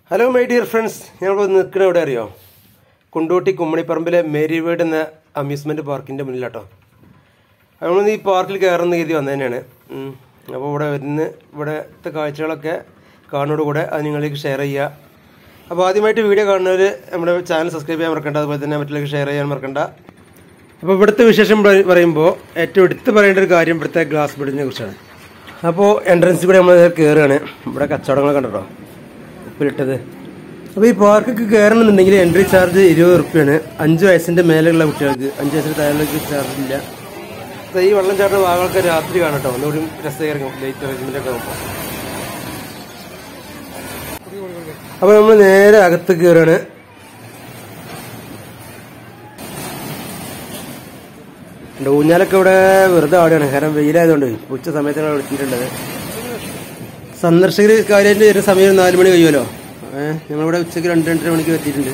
Hello my dear friends ഞങ്ങൾ നിൽക്കുന്ന എവിടെ അറിയോ കുണ്ടൂട്ടി കുമ്മണിപ്പറമ്പിലെ മേരി വേർഡ് എന്ന അമ്യൂസ്മെൻറ്റ് പാർക്കിൻ്റെ മുന്നിലാട്ടോ നമ്മൾ ഈ പാർക്കിൽ കയറുന്ന രീതി വന്നു തന്നെയാണ് ഉം. അപ്പോൾ ഇവിടെ വരുന്ന ഇവിടുത്തെ കാഴ്ചകളൊക്കെ കാണുന്നതോടുകൂടെ അത് നിങ്ങളിലേക്ക് ഷെയർ ചെയ്യുക അപ്പോൾ ആദ്യമായിട്ട് വീഡിയോ കാണുന്നവർ നമ്മുടെ ചാനൽ സബ്സ്ക്രൈബ് ചെയ്യാൻ മറക്കണ്ട അതുപോലെ തന്നെ മറ്റുള്ളവർക്ക് ഷെയർ ചെയ്യാൻ മറക്കണ്ട അപ്പോൾ ഇവിടുത്തെ വിശേഷം പറ- പറയുമ്പോൾ ഏറ്റവും എടുത്ത് പറയേണ്ട ഒരു കാര്യം ഇവിടുത്തെ ഗ്ലാസ് ബ്രിഡിനെ കുറിച്ചാണ് അപ്പോൾ എൻട്രൻസിൽ കൂടെ നമ്മൾ കയറുകയാണ് ഇവിടെ കച്ചവടങ്ങൾ കണ്ടോ ഉപ്പിലിട്ടത് അപ്പോൾ ഈ പാർക്കൊക്കെ കയറണമെന്നുണ്ടെങ്കിൽ എൻട്രി ചാർജ് ഇരുപത് റുപ്യാണ് അഞ്ച് വയസ്സിൻ്റെ മേലെയുള്ള കുട്ടികൾക്ക് അഞ്ച് വയസ്സിന് താഴെയുള്ള ചാർജ് ഇല്ല അപ്പോൾ ഈ വെള്ളം ചാടുന്ന ഭാഗങ്ങളൊക്കെ രാത്രി കാണട്ടോ ഒന്നുകൂടി രസകരം ലൈറ്റ് അറേഞ്ച്മെൻ്റ് ഒക്കെ ആകുമ്പോൾ അപ്പോൾ നമ്മൾ നേരെ അകത്ത് കയറാണ് ഉണ്ട്. ഊഞ്ഞാലൊക്കെ ഇവിടെ വെറുതെ ആടുകയാണ് കാരണം വെയിലായതുകൊണ്ട് ഉച്ച സമയത്താണ് അവിടെ എത്തിയിട്ടുള്ളത് സന്ദർശകർ കാര്യമായിട്ട് വരുന്ന സമയം നാല് മണി കഴിയുമല്ലോ ഏഹ് ഞങ്ങളിവിടെ ഉച്ചയ്ക്ക് രണ്ട് രണ്ടര മണിക്ക് എത്തിയിട്ടുണ്ട്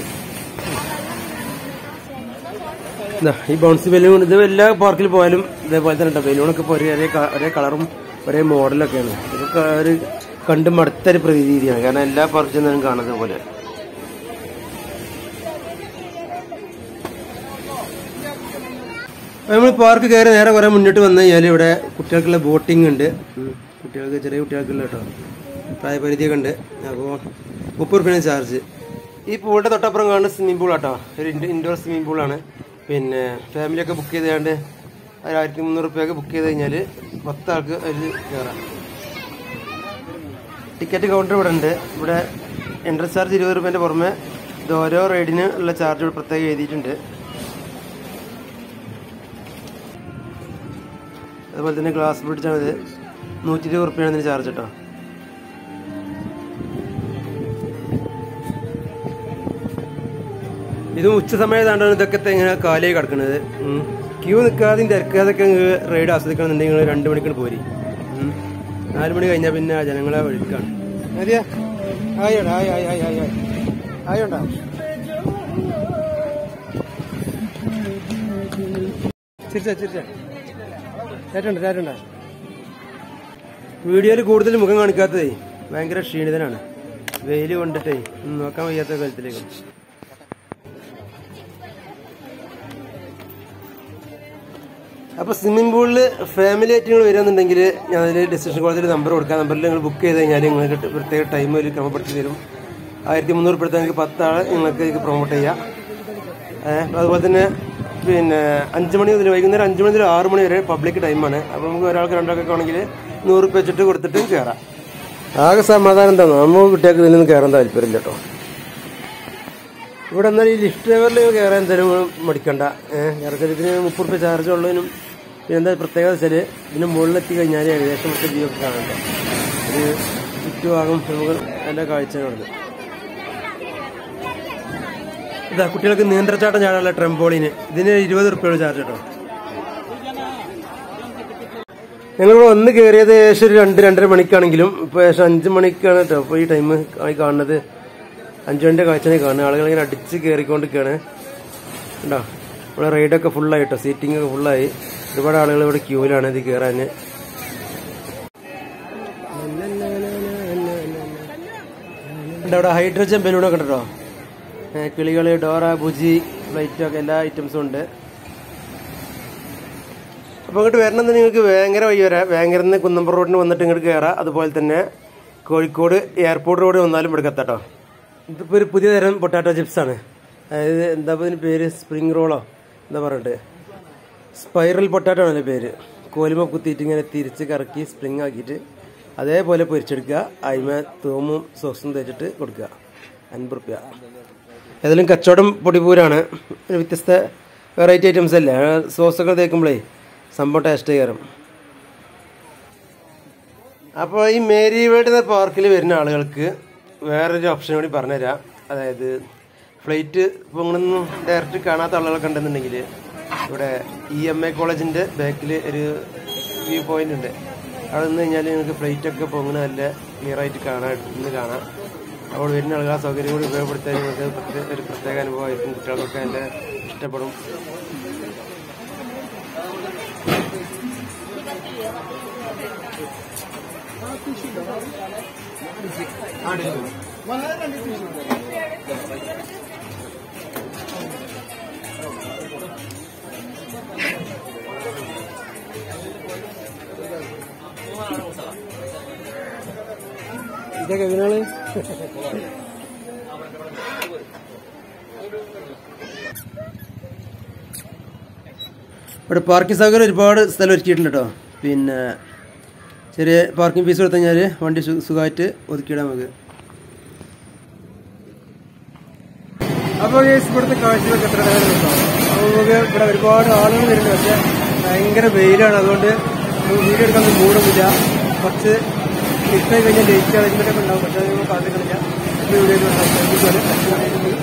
ഇതാ ഈ ബൗൺസി ബലൂൺ ഇത് എല്ലാ പാർക്കിൽ പോയാലും ഇതേപോലെ തന്നെ ഉണ്ട് ബലൂണൊക്കെ ഇപ്പോൾ ഒരേ ഒരേ ക- ഒരേ കളറും ഒരേ മോഡലൊക്കെയാണ് ഇതൊക്കെ ഒരു കണ്ട് മടുത്തൊരു പ്രതീതിയാണ് കാരണം എല്ലാ പാർക്കിൽ ചെന്നാലും കാണുന്നത് പോലെ നമ്മൾ പാർക്ക് കയറി നേരെ കുറെ മുന്നോട്ട് വന്നു കഴിഞ്ഞാൽ ഇവിടെ കുട്ടികൾക്കുള്ള ബോട്ടിംഗ് ഉണ്ട് ഉം. കുട്ടികൾക്ക് ചെറിയ കുട്ടികൾക്കുള്ള കേട്ടോ പ്രായപരിധിയൊക്കെ ഉണ്ട് അപ്പോൾ മുപ്പത് റുപ്യാണ് ചാർജ് ഈ പൂളിൻ്റെ തൊട്ടപ്പുറം കാണുന്ന സ്വിമ്മിംഗ് പൂൾ ആട്ടോ ഒരു ഇൻഡോർ സ്വിമ്മിംഗ് പൂളാണ് പിന്നെ ഫാമിലിയൊക്കെ ബുക്ക് ചെയ്താണ്ട് ഒരു ആയിരത്തി മുന്നൂറ് റുപ്യൊക്കെ ബുക്ക് ചെയ്ത് കഴിഞ്ഞാൽ പത്ത് ആൾക്ക് അതിൽ കയറാം ടിക്കറ്റ് കൗണ്ടർ ഇവിടെ ഉണ്ട് ഇവിടെ എൻട്രൻസ് ചാർജ് ഇരുപത് റുപ്യേൻ്റെ പുറമെ ഇത് ഓരോ റൈഡിന് ഉള്ള ചാർജ് ഇവിടെ പ്രത്യേകം എഴുതിയിട്ടുണ്ട് അതുപോലെ തന്നെ ഗ്ലാസ് ബ്രിഡ്ജാണിത് നൂറ്റി ഇരുപത് റുപ്യാണ് ഇതിന് ചാർജ് കേട്ടോ ഇതും ഉച്ച സമയത്താണ്ടാണ് ഇതൊക്കെ ഇങ്ങനെ കാലിയായി കിടക്കുന്നത് ക്യൂ നിൽക്കാതെയും തിരക്കാതൊക്കെ റൈഡ് ആസ്വദിക്കണമെന്നുണ്ടെങ്കിൽ നിങ്ങൾ രണ്ട് മണിക്കാണ് പോരി ഉം. നാല് മണി കഴിഞ്ഞാൽ പിന്നെ ആ ജനങ്ങളെ ഒഴുക്കാണ് മതിയാ ആയോടാ ആയി ആയി ആയി ആയി ആയി ആയോണ്ടാ ചിരിച്ചാ ചിരിച്ചാ ചേട്ടുണ്ട് ചേട്ടുണ്ട് വീഡിയോയിൽ കൂടുതൽ മുഖം കാണിക്കാത്തതേ ഭയങ്കര ക്ഷീണിതനാണ് വെയിൽ കൊണ്ടിട്ടേ ഒന്നും നോക്കാൻ വയ്യാത്ത കാലത്തിലേക്ക് അപ്പോൾ സ്വിമ്മിംഗ് പൂളിൽ ഫാമിലി ആയിട്ട് നിങ്ങൾ വരികയെന്നുണ്ടെങ്കിൽ ഞാൻ അതിൽ ഡിസ്ക്രിപ്ഷൻ കോളേജിൽ നമ്പർ കൊടുക്കാം നമ്പറിൽ നിങ്ങൾ ബുക്ക് ചെയ്ത് കഴിഞ്ഞാൽ നിങ്ങൾക്ക് പ്രത്യേക ടൈം ഒരു ക്രമപ്പെടുത്തി തരും ആയിരത്തി മുന്നൂറ് രൂപ നിങ്ങൾക്ക് പത്താളെ നിങ്ങൾക്ക് ഇത് പ്രൊമോട്ട് ചെയ്യാം ഏഹ് അതുപോലെ തന്നെ പിന്നെ അഞ്ച് മണി മുതൽ വൈകുന്നേരം അഞ്ച് മണി മുതൽ ആറ് മണി വരെ പബ്ലിക് ടൈമാണ് അപ്പോൾ നമുക്ക് ഒരാൾക്ക് രണ്ടാൾക്കൊക്കെ ആണെങ്കിൽ നൂറ് രൂപ വെച്ചിട്ട് കൊടുത്തിട്ടും കയറാം ആകെ സമാധാനം എന്താ നമ്മൾ കുട്ടികൾക്ക് ഇതിൽ നിന്ന് കയറാൻ താല്പര്യമില്ല കേട്ടോ ഇവിടെ എന്നാൽ ഈ ലിഫ്റ്റ് ഡ്രൈവറിൽ കയറാൻ എന്തായാലും മടിക്കണ്ട ഏഹ് കാരണം ഇതിന് മുപ്പത് റുപ്യ ചാർജ് ഉള്ളതിനും പിന്നെ എന്താ പ്രത്യേകത വെച്ചാൽ ഇതിന് മുകളിലെത്തി കഴിഞ്ഞാൽ ഏകദേശം ഇവിടുത്തെ വ്യൂ ഒക്കെ കാണണ്ട ഒരു ചുറ്റുഭാഗം നമുക്ക് അതിൻ്റെ കാഴ്ച കാണുന്നത് ഇതാ കുട്ടികൾക്ക് നീന്തൽച്ചാട്ടം ചാടാനുള്ള ട്രെമ്പോളിന് ഇതിന് ഇരുപത് റുപ്യയുടെ ചാർജ് കേട്ടോ ഞങ്ങളിവിടെ ഒന്ന് കയറിയത് ഏകദേശം ഒരു രണ്ട് രണ്ടര മണിക്കാണെങ്കിലും ഇപ്പോൾ ഏകദേശം അഞ്ച് മണിക്കാണ് കേട്ടോ ഇപ്പോൾ ഈ ടൈം ആയി കാണുന്നത് അഞ്ചു മണിൻ്റെ കാഴ്ചയാണ് കാണുന്നത് ആളുകൾ ഇങ്ങനെ അടിച്ച് കയറിക്കൊണ്ടിരിക്കുകയാണ് ഉണ്ടോ ഇവിടെ റൈഡൊക്കെ ഫുള്ളായി കേട്ടോ സീറ്റിംഗ് ഒക്കെ ഫുള്ളായി ഒരുപാട് ആളുകൾ ഇവിടെ ക്യൂവിലാണ് ഇത് കയറാൻ ഉണ്ട് അവിടെ ഹൈഡ്രജൻ ബലൂണൊക്കെ ഉണ്ടോ കിളികൾ ഡോറ ബുജി ഫ്ലൈറ്റ് ഒക്കെ എല്ലാ ഐറ്റംസും ഉണ്ട് അപ്പോൾ ഇങ്ങോട്ട് വരണമെന്ന് നിങ്ങൾക്ക് വേങ്ങര വഴി വരാം വേങ്ങര നിന്ന് കുന്നമ്പുറ റോഡിന് വന്നിട്ട് ഇങ്ങോട്ട് കയറാം അതുപോലെ തന്നെ കോഴിക്കോട് എയർപോർട്ട് റോഡ് വന്നാലും ഇവിടെ എത്താട്ടോ ഇതിപ്പോൾ ഒരു പുതിയ തരം പൊട്ടാറ്റോ ചിപ്സ് ആണ് അതായത് എന്താ ഇതിന് പേര് സ്പ്രിംഗ് റോളോ എന്താ പറഞ്ഞിട്ട് സ്പൈറൽ പൊട്ടാറ്റോ ആണല്ലേ പേര് കോലുമ കുത്തിയിട്ട് ഇങ്ങനെ തിരിച്ച് കറക്കി സ്പ്രിങ് ആക്കിയിട്ട് അതേപോലെ പൊരിച്ചെടുക്കുക അതിമ തൂമും സോസും തേച്ചിട്ട് കൊടുക്കുക അൻപത് റുപ്യ ഏതായാലും കച്ചവടം പൊടിപൂരാണ് ഒരു വ്യത്യസ്ത വെറൈറ്റി ഐറ്റംസ് അല്ലേ ആ സോസൊക്കെ തേക്കുമ്പോഴേ സംഭവം ടേസ്റ്റ് കയറും അപ്പോൾ ഈ മേരി വേൾഡ് എന്ന പാർക്കിൽ വരുന്ന ആളുകൾക്ക് വേറൊരു ഓപ്ഷൻ കൂടി പറഞ്ഞുതരാം അതായത് ഫ്ലൈറ്റ് ഇപ്പോൾ ഇങ്ങനൊന്നും ഡയറക്റ്റ് കാണാത്ത ആളുകളൊക്കെ ഉണ്ടെന്നുണ്ടെങ്കിൽ ഇവിടെ ഇ എം എ കോളേജിൻ്റെ ബാക്കിൽ ഒരു വ്യൂ പോയിന്റ് ഉണ്ട് അവിടെ നിന്ന് കഴിഞ്ഞാൽ നിങ്ങൾക്ക് ഫ്ലൈറ്റൊക്കെ പൊങ്ങണ നല്ല ക്ലിയർ ആയിട്ട് കാണാൻ ഇന്ന് കാണാം അപ്പോൾ വരുന്ന ആളുകൾ ആ സൗകര്യം കൂടി ഉപയോഗപ്പെടുത്താൻ നിങ്ങൾക്ക് പ്രത്യേക ഒരു പ്രത്യേക അനുഭവമായിരിക്കും കുട്ടികൾക്കൊക്കെ നല്ല ഇഷ്ടപ്പെടും ആ ഇതൊക്കെ എങ്ങനെയാണ് ഇവിടെ പാർക്കിംഗ് സൗകര്യം ഒരുപാട് സ്ഥലം ഒരുക്കിയിട്ടുണ്ട് കേട്ടോ പിന്നെ ചെറിയ പാർക്കിംഗ് ഫീസ് കൊടുത്തു കഴിഞ്ഞാൽ വണ്ടി സു- സുഖമായിട്ട് ഒതുക്കിയിടാം നമുക്ക് അപ്പോൾ ഈ ഇവിടുത്തെ കാഴ്ചകളൊക്കെ എത്ര നേരം കേട്ടോ അപ്പോൾ നമുക്ക് ഇവിടെ ഒരുപാട് ആളുകൾ വരുന്നുണ്ട് പക്ഷേ ഭയങ്കര വെയിലാണ് അതുകൊണ്ട് നമുക്ക് വീഡിയോ എടുക്കാൻ മൂടൊന്നുമില്ല കുറച്ച് ഇഷ്ടമായി കഴിഞ്ഞാൽ ലേറ്റ് ആണെങ്കിലൊക്കെ ഉണ്ടാവും പക്ഷേ അത് നമ്മൾ കാത്തിക്കണില്ല വീഡിയോ